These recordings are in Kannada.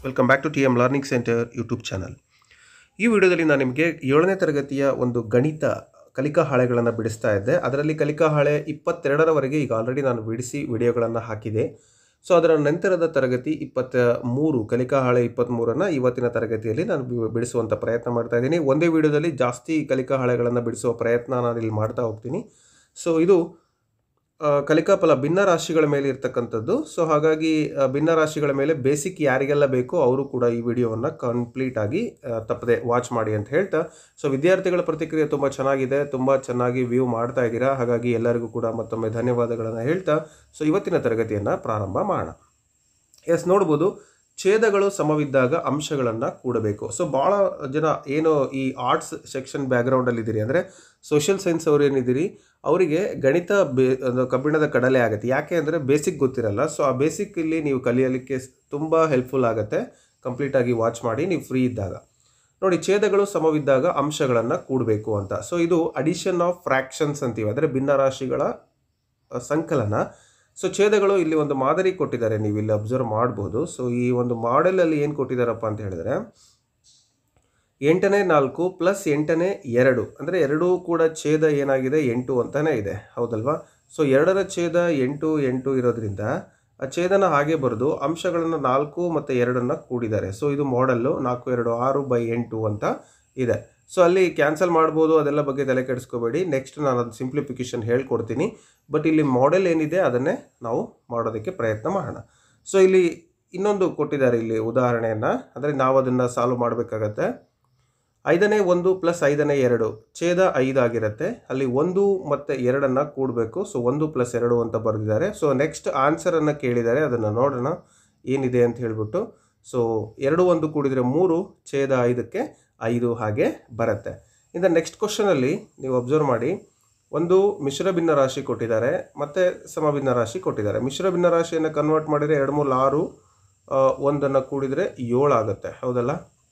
welcome back to T M learning centre YouTube channel ಈ ವಿಡಿಯೋದಲ್ಲಿ ನಾನು ನಿಮಗೆ ಏಳನೇ ತರಗತಿಯ ಒಂದು ಗಣಿತ ಕಲಿಕಾ ಹಾಳೆಗಳನ್ನು ಬಿಡಿಸ್ತಾ ಇದ್ದೆ ಅದರಲ್ಲಿ ಕಲಿಕಾ ಹಾಳೆ ಇಪ್ಪತ್ತೆರಡರವರೆಗೆ ಈಗ ಆಲ್ರೆಡಿ ನಾನು ಬಿಡಿಸಿ ವಿಡಿಯೋಗಳನ್ನು ಹಾಕಿದೆ ಸೊ ಅದರ ನಂತರದ ತರಗತಿ ಇಪ್ಪತ್ತ ಮೂರು ಕಲಿಕಾ ಹಾಳೆ ಇಪ್ಪತ್ತ್ಮೂರನ್ನು ಇವತ್ತಿನ ತರಗತಿಯಲ್ಲಿ ನಾನು ಬಿ- ಬಿಡಿಸುವಂಥ ಪ್ರಯತ್ನ ಮಾಡ್ತಾ ಇದ್ದೀನಿ ಒಂದೇ ವಿಡಿಯೋದಲ್ಲಿ ಜಾಸ್ತಿ ಕಲಿಕಾ ಹಾಳೆಗಳನ್ನು ಬಿಡಿಸುವ ಪ್ರಯತ್ನ ನಾನು ಇಲ್ಲಿ ಮಾಡ್ತಾ ಹೋಗ್ತೀನಿ ಸೊ ಇದು ಆ, ಕಲಿಕಾ ಫಲ ಭಿನ್ನ ರಾಶಿಗಳ ಮೇಲೆ ಇರ್ತಕ್ಕಂಥದ್ದು ಸೊ ಹಾಗಾಗಿ ಆ, ಭಿನ್ನ ರಾಶಿಗಳ ಮೇಲೆ ಬೇಸಿಕ್ ಯಾರಿಗೆಲ್ಲ ಬೇಕೋ ಅವರು ಕೂಡ ಈ ವಿಡಿಯೋವನ್ನು ಕಂಪ್ಲೀಟ್ ಆಗಿ ಆ, ತಪ್ಪದೆ ವಾಚ್ ಮಾಡಿ ಅಂತ ಹೇಳ್ತಾ ಸೊ ವಿದ್ಯಾರ್ಥಿಗಳ ಪ್ರತಿಕ್ರಿಯೆ ತುಂಬ ಚೆನ್ನಾಗಿದೆ ತುಂಬ ಚೆನ್ನಾಗಿ ವ್ಯೂ ಮಾಡ್ತಾ ಇದ್ದೀರಾ ಹಾಗಾಗಿ ಎಲ್ಲರಿಗೂ ಕೂಡ ಮತ್ತೊಮ್ಮೆ ಧನ್ಯವಾದಗಳನ್ನು ಹೇಳ್ತಾ ಸೊ ಇವತ್ತಿನ ತರಗತಿಯನ್ನು ಪ್ರಾರಂಭ ಮಾಡೋಣ ಎಸ್ ನೋಡ್ಬೋದು ಛೇದಗಳು ಸಮವಿದ್ದಾಗ ಅಂಶಗಳನ್ನು ಕೂಡಬೇಕು ಸೊ ಭಾಳ ಜನ ಏನು ಈ ಆರ್ಟ್ಸ್ ಸೆಕ್ಷನ್ ಬ್ಯಾಕ್ಗ್ರೌಂಡಲ್ಲಿ ಇದ್ದೀರಿ ಅಂದರೆ ಸೋಷಿಯಲ್ ಸೈನ್ಸ್ ಅವ್ರು ಏನಿದ್ದೀರಿ ಅವರಿಗೆ ಗಣಿತ ಬೇ ಅದು ಕಬ್ಬಿಣದ ಕಡಲೆ ಆಗುತ್ತೆ ಯಾಕೆ ಅಂದರೆ ಬೇಸಿಕ್ ಗೊತ್ತಿರಲ್ಲ ಸೊ ಆ ಬೇಸಿಕ್ ಇಲ್ಲಿ ನೀವು ಕಲಿಯಲಿಕ್ಕೆ ತುಂಬ ಹೆಲ್ಪ್ಫುಲ್ ಆಗುತ್ತೆ ಕಂಪ್ಲೀಟಾಗಿ ವಾಚ್ ಮಾಡಿ ನೀವು ಫ್ರೀ ಇದ್ದಾಗ ನೋಡಿ ಛೇದಗಳು ಸಮವಿದ್ದಾಗ ಅಂಶಗಳನ್ನು ಕೂಡಬೇಕು ಅಂತ ಸೊ ಇದು ಅಡಿಷನ್ ಆಫ್ ಫ್ರ್ಯಾಕ್ಷನ್ಸ್ ಅಂತೀವಿ ಅಂದರೆ ಭಿನ್ನರಾಶಿಗಳ ಅ, ಸಂಕಲನ ಸೊ ಛೇದಗಳು ಇಲ್ಲಿ ಒಂದು ಮಾದರಿ ಕೊಟ್ಟಿದ್ದಾರೆ ನೀವು ಇಲ್ಲಿ ಅಬ್ಸರ್ವ್ ಮಾಡ್ಬೋದು ಸೊ ಈ ಒಂದು ಮಾಡೆಲಲ್ಲಿ ಏನು ಕೊಟ್ಟಿದ್ದಾರಪ್ಪ ಅಂತ ಹೇಳಿದ್ರೆ ಎಂಟನೇ ನಾಲ್ಕು ಪ್ಲಸ್ ಎಂಟನೇ ಎರಡು ಅಂದರೆ ಎರಡೂ ಕೂಡ ಛೇದ ಏನಾಗಿದೆ ಎಂಟು ಅಂತಾನೆ ಇದೆ ಹೌದಲ್ವಾ ಸೊ ಎರಡರ ಛೇದ ಎಂಟು ಎಂಟು ಇರೋದ್ರಿಂದ ಆ ಛೇದನ ಹಾಗೆ ಬರೆದು ಅಂಶಗಳನ್ನು ನಾಲ್ಕು ಮತ್ತು ಎರಡನ್ನು ಕೂಡಿದ್ದಾರೆ ಸೊ ಇದು ಮಾಡೆಲ್ಲು ನಾಲ್ಕು ಎರಡು ಆರು ಬೈ ಎಂಟು ಅಂತ ಇದೆ ಸೊ ಅಲ್ಲಿ ಕ್ಯಾನ್ಸಲ್ ಮಾಡ್ಬೋದು ಅದೆಲ್ಲ ಬಗ್ಗೆ ತಲೆ ಕೆಡಿಸ್ಕೋಬೇಡಿ ನೆಕ್ಸ್ಟ್ ನಾನು ಅದು ಸಿಂಪ್ಲಿಫಿಕೇಶನ್ ಹೇಳ್ಕೊಡ್ತೀನಿ ಬಟ್ ಇಲ್ಲಿ ಮಾಡೆಲ್ ಏನಿದೆ ಅದನ್ನೇ ನಾವು ಮಾಡೋದಕ್ಕೆ ಪ್ರಯತ್ನ ಮಾಡೋಣ ಸೊ ಇಲ್ಲಿ ಇನ್ನೊಂದು ಕೊಟ್ಟಿದ್ದಾರೆ ಇಲ್ಲಿ ಉದಾಹರಣೆಯನ್ನು ಅಂದರೆ ನಾವು ಅದನ್ನು ಸಾಲ್ವ್ ಮಾಡಬೇಕಾಗತ್ತೆ ಐದನೇ ಒಂದು ಪ್ಲಸ್ ಐದನೇ ಎರಡು ಛೇದ ಐದಾಗಿರುತ್ತೆ ಅಲ್ಲಿ ಒಂದು ಮತ್ತು ಎರಡನ್ನು ಕೂಡಬೇಕು ಸೊ ಒಂದು ಪ್ಲಸ್ ಎರಡು ಅಂತ ಬರೆದಿದ್ದಾರೆ ಸೊ ನೆಕ್ಸ್ಟ್ ಆನ್ಸರನ್ನು ಕೇಳಿದ್ದಾರೆ ಅದನ್ನು ನೋಡೋಣ ಏನಿದೆ ಅಂತ ಹೇಳ್ಬಿಟ್ಟು ಸೊ ಎರಡು ಒಂದು ಕೂಡಿದರೆ ಮೂರು ಛೇದ ಐದಕ್ಕೆ ಐದು ಹಾಗೆ ಬರುತ್ತೆ ಇನ್ನು ನೆಕ್ಸ್ಟ್ ಕ್ವಶನಲ್ಲಿ ನೀವು ಅಬ್ಸರ್ವ್ ಮಾಡಿ ಒಂದು ಮಿಶ್ರ ಭಿನ್ನ ರಾಶಿ ಕೊಟ್ಟಿದ್ದಾರೆ ಮತ್ತು ಸಮಭಿನ್ನ ರಾಶಿ ಕೊಟ್ಟಿದ್ದಾರೆ ಮಿಶ್ರ ಭಿನ್ನ ರಾಶಿಯನ್ನು ಕನ್ವರ್ಟ್ ಮಾಡಿದರೆ ಎರಡು ಮೂರು ಆರು ಆ, ಒಂದನ್ನು ಕೂಡಿದರೆ ಏಳು ಆಗುತ್ತೆ ಹೌದಲ್ಲ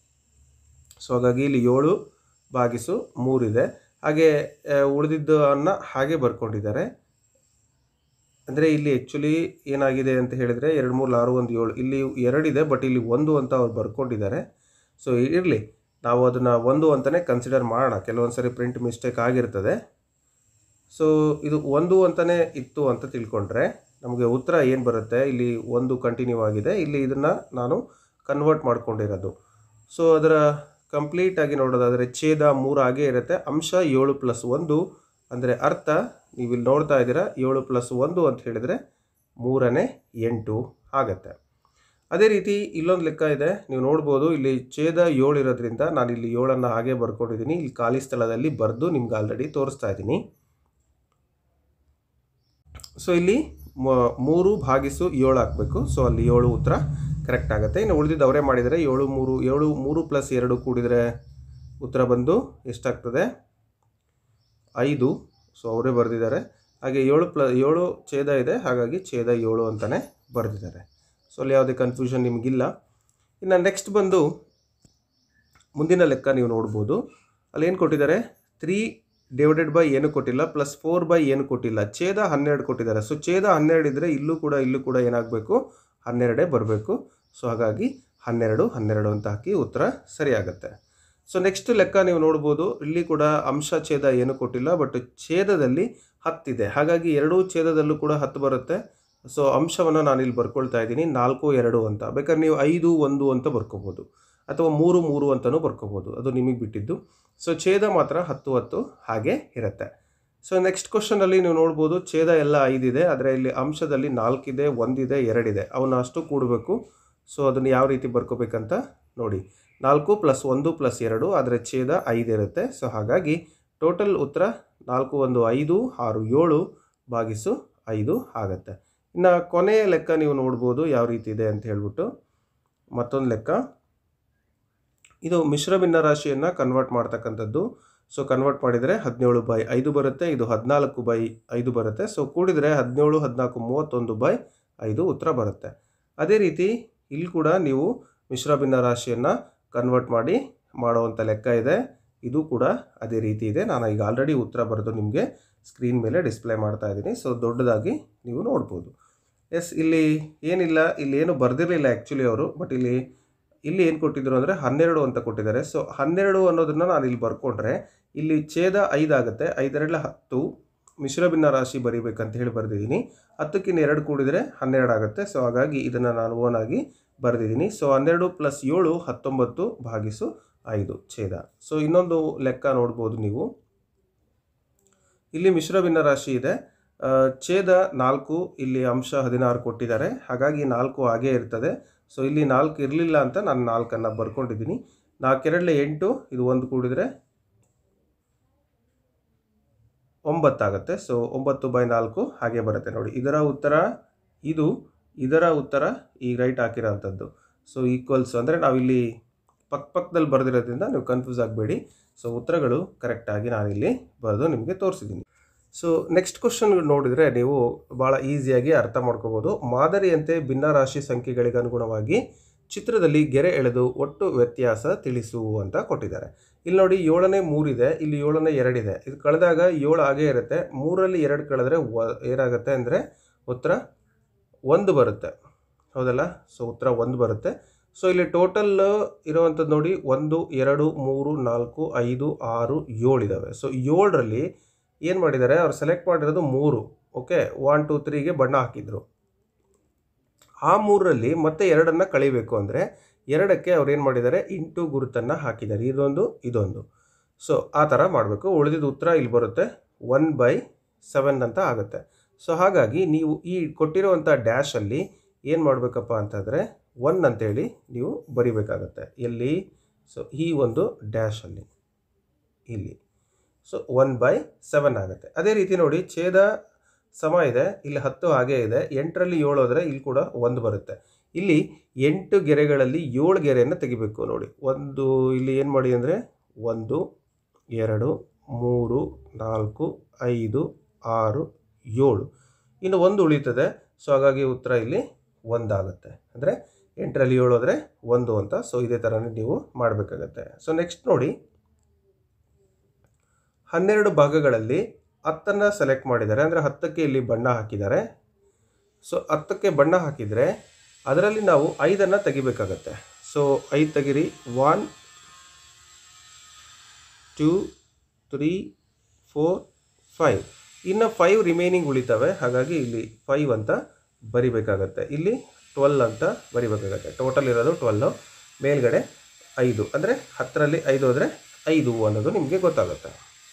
ಸೊ ಹಾಗಾಗಿ ಇಲ್ಲಿ ಏಳು ಭಾಗಿಸು ಮೂರಿದೆ ಹಾಗೆ ಆ, ಉಳಿದಿದ್ದನ್ನು ಹಾಗೆ ಬರ್ಕೊಂಡಿದ್ದಾರೆ ಅಂದರೆ ಇಲ್ಲಿ ಆ್ಯಕ್ಚುಲಿ ಏನಾಗಿದೆ ಅಂತ ಹೇಳಿದರೆ ಎರಡು ಮೂರು ಆರು ಒಂದು ಏಳು ಇಲ್ಲಿ ಎರಡಿದೆ ಬಟ್ ಇಲ್ಲಿ ಒಂದು ಅಂತ ಅವ್ರು ಬರ್ಕೊಂಡಿದ್ದಾರೆ ಸೊ ಇರಲಿ ನಾವು ಅದನ್ನು ಒಂದು ಅಂತಲೇ ಕನ್ಸಿಡರ್ ಮಾಡೋಣ ಕೆಲವೊಂದು ಸರಿ ಪ್ರಿಂಟ್ ಮಿಸ್ಟೇಕ್ ಆಗಿರ್ತದೆ ಸೊ ಇದು ಒಂದು ಅಂತಲೇ ಇತ್ತು ಅಂತ ತಿಳ್ಕೊಂಡ್ರೆ ನಮಗೆ ಉತ್ತರ ಏನು ಬರುತ್ತೆ ಇಲ್ಲಿ ಒಂದು ಕಂಟಿನ್ಯೂ ಆಗಿದೆ ಇಲ್ಲಿ ಇದನ್ನು ನಾನು ಕನ್ವರ್ಟ್ ಮಾಡ್ಕೊಂಡಿರೋದು ಸೊ ಅದರ ಕಂಪ್ಲೀಟಾಗಿ ನೋಡೋದಾದರೆ ಛೇದ ಮೂರು ಆಗೇ ಇರುತ್ತೆ ಅಂಶ ಏಳು ಪ್ಲಸ್ ಒಂದು ಅಂದರೆ ಅರ್ಥ ನೀವು ಇಲ್ಲಿ ನೋಡ್ತಾ ಇದ್ದೀರಾ ಏಳು ಪ್ಲಸ್ ಒಂದು ಅಂತ ಹೇಳಿದರೆ ಮೂರನೇ ಎಂಟು ಆಗತ್ತೆ ಅದೇ ರೀತಿ ಇಲ್ಲೊಂದು ಲೆಕ್ಕ ಇದೆ ನೀವು ನೋಡ್ಬೋದು ಇಲ್ಲಿ ಛೇದ ಏಳು ಇರೋದ್ರಿಂದ ನಾನು ಇಲ್ಲಿ ಏಳನ್ನು ಹಾಗೆ ಬರ್ಕೊಂಡಿದ್ದೀನಿ ಇಲ್ಲಿ ಖಾಲಿ ಸ್ಥಳದಲ್ಲಿ ಬರೆದು ನಿಮ್ಗೆ ಆಲ್ರೆಡಿ ತೋರಿಸ್ತಾ ಇದ್ದೀನಿ ಸೊ ಇಲ್ಲಿ ಮ- ಮೂರು ಭಾಗಿಸು ಏಳು ಹಾಕಬೇಕು ಸೊ ಅಲ್ಲಿ ಏಳು ಉತ್ತರ ಕರೆಕ್ಟ್ ಆಗುತ್ತೆ ಇನ್ನು ಉಳಿದಿದ್ದು ಅವರೇ ಮಾಡಿದರೆ ಏಳು ಮೂರು ಏಳು ಮೂರು ಪ್ಲಸ್ ಎರಡು ಕೂಡಿದರೆ ಉತ್ತರ ಬಂದು ಎಷ್ಟಾಗ್ತದೆ ಐದು ಸೊ ಅವರೇ ಬರೆದಿದ್ದಾರೆ ಹಾಗೆ ಏಳು ಪ್ಲ ಏಳು ಛೇದ ಇದೆ ಹಾಗಾಗಿ ಛೇದ ಏಳು ಅಂತಲೇ ಬರೆದಿದ್ದಾರೆ ಸೊ ಅಲ್ಲಿ ಯಾವುದೇ ಕನ್ಫ್ಯೂಷನ್ ನಿಮಗಿಲ್ಲ ಇನ್ನು ನೆಕ್ಸ್ಟ್ ಬಂದು ಮುಂದಿನ ಲೆಕ್ಕ ನೀವು ನೋಡ್ಬೋದು ಅಲ್ಲಿ ಏನು ಕೊಟ್ಟಿದ್ದಾರೆ ತ್ರೀ ಡಿವೈಡೆಡ್ ಬೈ ಏನು ಕೊಟ್ಟಿಲ್ಲ ಪ್ಲಸ್ ಫೋರ್ ಬೈ ಏನು ಕೊಟ್ಟಿಲ್ಲ ಛೇದ ಹನ್ನೆರಡು ಕೊಟ್ಟಿದ್ದಾರೆ ಸೊ ಛೇದ ಹನ್ನೆರಡು ಇದ್ದರೆ ಇಲ್ಲೂ ಕೂಡ ಇಲ್ಲೂ ಕೂಡ ಏನಾಗಬೇಕು ಹನ್ನೆರಡೇ ಬರಬೇಕು ಸೊ ಹಾಗಾಗಿ ಹನ್ನೆರಡು ಹನ್ನೆರಡು ಅಂತ ಹಾಕಿ ಉತ್ತರ ಸರಿಯಾಗುತ್ತೆ ಸೊ ನೆಕ್ಸ್ಟ್ ಲೆಕ್ಕ ನೀವು ನೋಡ್ಬೋದು ಇಲ್ಲಿ ಕೂಡ ಅಂಶ ಛೇದ ಏನು ಕೊಟ್ಟಿಲ್ಲ ಬಟ್ ಛೇದದಲ್ಲಿ ಹತ್ತಿದೆ ಹಾಗಾಗಿ ಎರಡೂ ಛೇದದಲ್ಲೂ ಕೂಡ ಹತ್ತು ಬರುತ್ತೆ ಸೊ ಅಂಶವನ್ನು ನಾನು ಇಲ್ಲಿ ಬರ್ಕೊಳ್ತಾ ಇದ್ದೀನಿ ನಾಲ್ಕು ಎರಡು ಅಂತ ಬೇಕಾದ್ರೆ ನೀವು ಐದು ಒಂದು ಅಂತ ಬರ್ಕೋಬೋದು ಅಥವಾ ಮೂರು ಮೂರು ಅಂತಲೂ ಬರ್ಕೋಬೋದು ಅದು ನಿಮಗೆ ಬಿಟ್ಟಿದ್ದು ಸೊ ಛೇದ ಮಾತ್ರ ಹತ್ತು ಹತ್ತು ಹಾಗೆ ಇರುತ್ತೆ ಸೊ ನೆಕ್ಸ್ಟ್ ಕ್ವಶನಲ್ಲಿ ನೀವು ನೋಡ್ಬೋದು ಛೇದ ಎಲ್ಲ ಐದಿದೆ ಆದರೆ ಇಲ್ಲಿ ಅಂಶದಲ್ಲಿ ನಾಲ್ಕಿದೆ ಒಂದಿದೆ ಎರಡಿದೆ ಅವನ್ನ ಅಷ್ಟು ಕೂಡಬೇಕು ಸೊ ಅದನ್ನು ಯಾವ ರೀತಿ ಬರ್ಕೋಬೇಕಂತ ನೋಡಿ ನಾಲ್ಕು ಪ್ಲಸ್ ಒಂದು ಪ್ಲಸ್ ಎರಡು ಆದರೆ ಛೇದ ಐದಿರುತ್ತೆ ಸೊ ಹಾಗಾಗಿ ಟೋಟಲ್ ಉತ್ತರ ನಾಲ್ಕು ಒಂದು ಐದು ಆರು ಏಳು ಭಾಗಿಸು ಐದು ಆಗುತ್ತೆ ಇನ್ನು ಕೊನೆಯ ಲೆಕ್ಕ ನೀವು ನೋಡ್ಬೋದು ಯಾವ ರೀತಿ ಇದೆ ಅಂತ ಹೇಳ್ಬಿಟ್ಟು ಮತ್ತೊಂದು ಲೆಕ್ಕ ಇದು ಮಿಶ್ರ ಭಿನ್ನ ರಾಶಿಯನ್ನು ಕನ್ವರ್ಟ್ ಮಾಡ್ತಕ್ಕಂಥದ್ದು ಸೊ ಕನ್ವರ್ಟ್ ಮಾಡಿದರೆ ಹದಿನೇಳು ಬೈ ಐದು ಬರುತ್ತೆ ಇದು ಹದಿನಾಲ್ಕು ಬೈ ಐದು ಬರುತ್ತೆ ಸೊ ಕೂಡಿದರೆ ಹದಿನೇಳು ಹದಿನಾಲ್ಕು ಮೂವತ್ತೊಂದು ಬೈ ಐದು ಉತ್ತರ ಬರುತ್ತೆ ಅದೇ ರೀತಿ ಇಲ್ಲಿ ಕೂಡ ನೀವು ಮಿಶ್ರ ಭಿನ್ನ ರಾಶಿಯನ್ನು ಕನ್ವರ್ಟ್ ಮಾಡಿ ಮಾಡುವಂಥ ಲೆಕ್ಕ ಇದೆ ಇದು ಕೂಡ ಅದೇ ರೀತಿ ಇದೆ ನಾನು ಈಗ ಆಲ್ರೆಡಿ ಉತ್ತರ ಬರೆದು ನಿಮಗೆ ಸ್ಕ್ರೀನ್ ಮೇಲೆ ಡಿಸ್ಪ್ಲೇ ಮಾಡ್ತಾ ಇದ್ದೀನಿ ಸೊ ದೊಡ್ಡದಾಗಿ ನೀವು ನೋಡ್ಬೋದು ಎಸ್ ಇಲ್ಲಿ ಏನಿಲ್ಲ ಇಲ್ಲಿ ಏನು ಬರೆದಿರಲಿಲ್ಲ ಆ್ಯಕ್ಚುಲಿ ಅವರು ಬಟ್ ಇಲ್ಲಿ ಇಲ್ಲಿ ಏನು ಕೊಟ್ಟಿದ್ರು ಅಂದರೆ ಹನ್ನೆರಡು ಅಂತ ಕೊಟ್ಟಿದ್ದಾರೆ ಸೊ ಹನ್ನೆರಡು ಅನ್ನೋದನ್ನು ನಾನು ಇಲ್ಲಿ ಬರ್ಕೊಂಡ್ರೆ ಇಲ್ಲಿ ಛೇದ ಐದಾಗುತ್ತೆ ಐದೆರಡಲ ಹತ್ತು ಮಿಶ್ರ ಭಿನ್ನ ರಾಶಿ ಬರಿಬೇಕಂತ ಹೇಳಿ ಬರೆದಿದ್ದೀನಿ ಹತ್ತಕ್ಕಿಂತ ಎರಡು ಕೂಡಿದರೆ ಹನ್ನೆರಡು ಆಗುತ್ತೆ ಸೊ ಹಾಗಾಗಿ ಇದನ್ನು ನಾನು ಓನ್ ಆಗಿ ಬರೆದಿದ್ದೀನಿ ಸೊ ಹನ್ನೆರಡು ಪ್ಲಸ್ ಏಳು ಹತ್ತೊಂಬತ್ತು ಭಾಗಿಸು ಐದು ಛೇದ ಸೊ ಇನ್ನೊಂದು ಲೆಕ್ಕ ನೋಡ್ಬೋದು ನೀವು ಇಲ್ಲಿ ಮಿಶ್ರ ಭಿನ್ನ ರಾಶಿ ಇದೆ ಆ, ಛೇದ ನಾಲ್ಕು ಇಲ್ಲಿ ಅಂಶ ಹದಿನಾರು ಕೊಟ್ಟಿದ್ದಾರೆ ಹಾಗಾಗಿ ನಾಲ್ಕು ಹಾಗೇ ಇರ್ತದೆ ಸೊ ಇಲ್ಲಿ ನಾಲ್ಕು ಇರಲಿಲ್ಲ ಅಂತ ನಾನು ನಾಲ್ಕನ್ನು ಬರ್ಕೊಂಡಿದ್ದೀನಿ ನಾಲ್ಕೆರಡಲೆ ಎಂಟು ಇದು ಒಂದು ಕೂಡಿದರೆ ಒಂಬತ್ತಾಗುತ್ತೆ ಸೊ ಒಂಬತ್ತು ಬೈ ನಾಲ್ಕು ಹಾಗೆ ಬರುತ್ತೆ ನೋಡಿ ಇದರ ಉತ್ತರ ಇದು ಇದರ ಉತ್ತರ ಈ ರೈಟ್ ಹಾಕಿರೋಂಥದ್ದು ಸೊ ಈಕ್ವಲ್ಸ್ ಅಂದರೆ ನಾವಿಲ್ಲಿ ಪಕ್ಕ ಪಕ್ಕದಲ್ಲಿ ಬರೆದಿರೋದ್ರಿಂದ ನೀವು ಕನ್ಫ್ಯೂಸ್ ಆಗಬೇಡಿ ಸೊ ಉತ್ತರಗಳು ಕರೆಕ್ಟಾಗಿ ನಾನಿಲ್ಲಿ ಬರೆದು ನಿಮಗೆ ತೋರಿಸಿದ್ದೀನಿ ಸೊ ನೆಕ್ಸ್ಟ್ ಕ್ವಶನ್ ನೋಡಿದರೆ ನೀವು ಭಾಳ ಈಸಿಯಾಗಿ ಅರ್ಥ ಮಾಡ್ಕೋಬೋದು ಮಾದರಿಯಂತೆ ಭಿನ್ನರಾಶಿ ಸಂಖ್ಯೆಗಳಿಗೆ ಅನುಗುಣವಾಗಿ ಚಿತ್ರದಲ್ಲಿ ಗೆರೆ ಎಳೆದು ಒಟ್ಟು ವ್ಯತ್ಯಾಸ ತಿಳಿಸು ಅಂತ ಕೊಟ್ಟಿದ್ದಾರೆ ಇಲ್ಲಿ ನೋಡಿ ಏಳನೇ ಮೂರಿದೆ ಇಲ್ಲಿ ಏಳನೇ ಎರಡಿದೆ ಇದು ಕಳೆದಾಗ ಏಳು ಹಾಗೇ ಇರುತ್ತೆ ಮೂರಲ್ಲಿ ಎರಡು ಕಳೆದ್ರೆ ವ ಏನಾಗುತ್ತೆ ಅಂದರೆ ಉತ್ತರ ಒಂದು ಬರುತ್ತೆ ಹೌದಲ್ಲ ಸೊ ಉತ್ತರ ಒಂದು ಬರುತ್ತೆ ಸೊ ಇಲ್ಲಿ ಟೋಟಲ್ ಇರುವಂಥದ್ದು ನೋಡಿ ಒಂದು ಎರಡು ಮೂರು ನಾಲ್ಕು ಐದು ಆರು ಏಳು ಇದ್ದಾವೆ ಸೊ ಏಳರಲ್ಲಿ ಏನು ಮಾಡಿದ್ದಾರೆ ಅವ್ರು ಸೆಲೆಕ್ಟ್ ಮಾಡಿರೋದು ಮೂರು ಓಕೆ ಒನ್ ಟು ತ್ರೀಗೆ ಬಣ್ಣ ಹಾಕಿದ್ರು ಆ ಮೂರರಲ್ಲಿ ಮತ್ತೆ ಎರಡನ್ನು ಕಳಿಬೇಕು ಅಂದರೆ ಎರಡಕ್ಕೆ ಅವ್ರು ಏನು ಮಾಡಿದ್ದಾರೆ ಇಂಟು ಗುರುತನ್ನು ಹಾಕಿದ್ದಾರೆ ಇದೊಂದು ಇದೊಂದು ಸೊ ಆ ಥರ ಮಾಡಬೇಕು ಉಳಿದಿದ್ದ ಉತ್ತರ ಇಲ್ಲಿ ಬರುತ್ತೆ ಒನ್ ಬೈ ಸೆವೆನ್ ಅಂತ ಆಗುತ್ತೆ ಸೊ ಹಾಗಾಗಿ ನೀವು ಈ ಕೊಟ್ಟಿರುವಂಥ ಡ್ಯಾಶಲ್ಲಿ ಏನು ಮಾಡಬೇಕಪ್ಪ ಅಂತಂದರೆ ಒನ್ ಅಂತೇಳಿ ನೀವು ಬರಿಬೇಕಾಗತ್ತೆ ಎಲ್ಲಿ ಸೊ ಈ ಒಂದು ಡ್ಯಾಶಲ್ಲಿ ಇಲ್ಲಿ ಸೊ ಒನ್ ಬೈ ಸೆವೆನ್ ಆಗುತ್ತೆ ಅದೇ ರೀತಿ ನೋಡಿ ಛೇದ ಸಮ ಇದೆ ಇಲ್ಲಿ ಹತ್ತು ಹಾಗೇ ಇದೆ ಎಂಟರಲ್ಲಿ ಏಳು ಹೋದರೆ ಇಲ್ಲಿ ಕೂಡ ಒಂದು ಬರುತ್ತೆ ಇಲ್ಲಿ ಎಂಟು ಗೆರೆಗಳಲ್ಲಿ ಏಳು ಗೆರೆಯನ್ನು ತೆಗಿಬೇಕು ನೋಡಿ ಒಂದು ಇಲ್ಲಿ ಏನು ಮಾಡಿ ಅಂದರೆ ಒಂದು ಎರಡು ಮೂರು ನಾಲ್ಕು ಐದು ಆರು ಏಳು ಇನ್ನು ಒಂದು ಉಳಿತದೆ ಸೊ ಹಾಗಾಗಿ ಉತ್ತರ ಇಲ್ಲಿ ಒಂದಾಗುತ್ತೆ ಅಂದರೆ ಎಂಟರಲ್ಲಿ ಏಳು ಹೋದರೆ ಒಂದು ಅಂತ ಸೊ ಇದೇ ಥರನೇ ನೀವು ಮಾಡಬೇಕಾಗತ್ತೆ ಸೊ ನೆಕ್ಸ್ಟ್ ನೋಡಿ ಹನ್ನೆರಡು ಭಾಗಗಳಲ್ಲಿ ಹತ್ತನ್ನು ಸೆಲೆಕ್ಟ್ ಮಾಡಿದ್ದಾರೆ ಅಂದರೆ ಹತ್ತಕ್ಕೆ ಇಲ್ಲಿ ಬಣ್ಣ ಹಾಕಿದ್ದಾರೆ ಸೊ ಹತ್ತಕ್ಕೆ ಬಣ್ಣ ಹಾಕಿದರೆ ಅದರಲ್ಲಿ ನಾವು ಐದನ್ನು ತೆಗಿಬೇಕಾಗತ್ತೆ ಸೊ ಐದು ತೆಗಿರಿ one two three four five ಇನ್ನು ಫೈವ್ ರಿಮೈನಿಂಗ್ ಉಳಿತವೆ ಹಾಗಾಗಿ ಇಲ್ಲಿ ಫೈವ್ ಅಂತ ಬರಿಬೇಕಾಗತ್ತೆ ಇಲ್ಲಿ ಟ್ವೆಲ್ ಅಂತ ಬರಿಬೇಕಾಗತ್ತೆ ಟೋಟಲ್ ಇರೋದು ಟ್ವೆಲ್ಲು ಮೇಲ್ಗಡೆ ಐದು ಅಂದರೆ ಹತ್ತರಲ್ಲಿ ಐದು ಹೋದರೆ ಐದು ಅನ್ನೋದು ನಿಮಗೆ ಗೊತ್ತಾಗುತ್ತೆ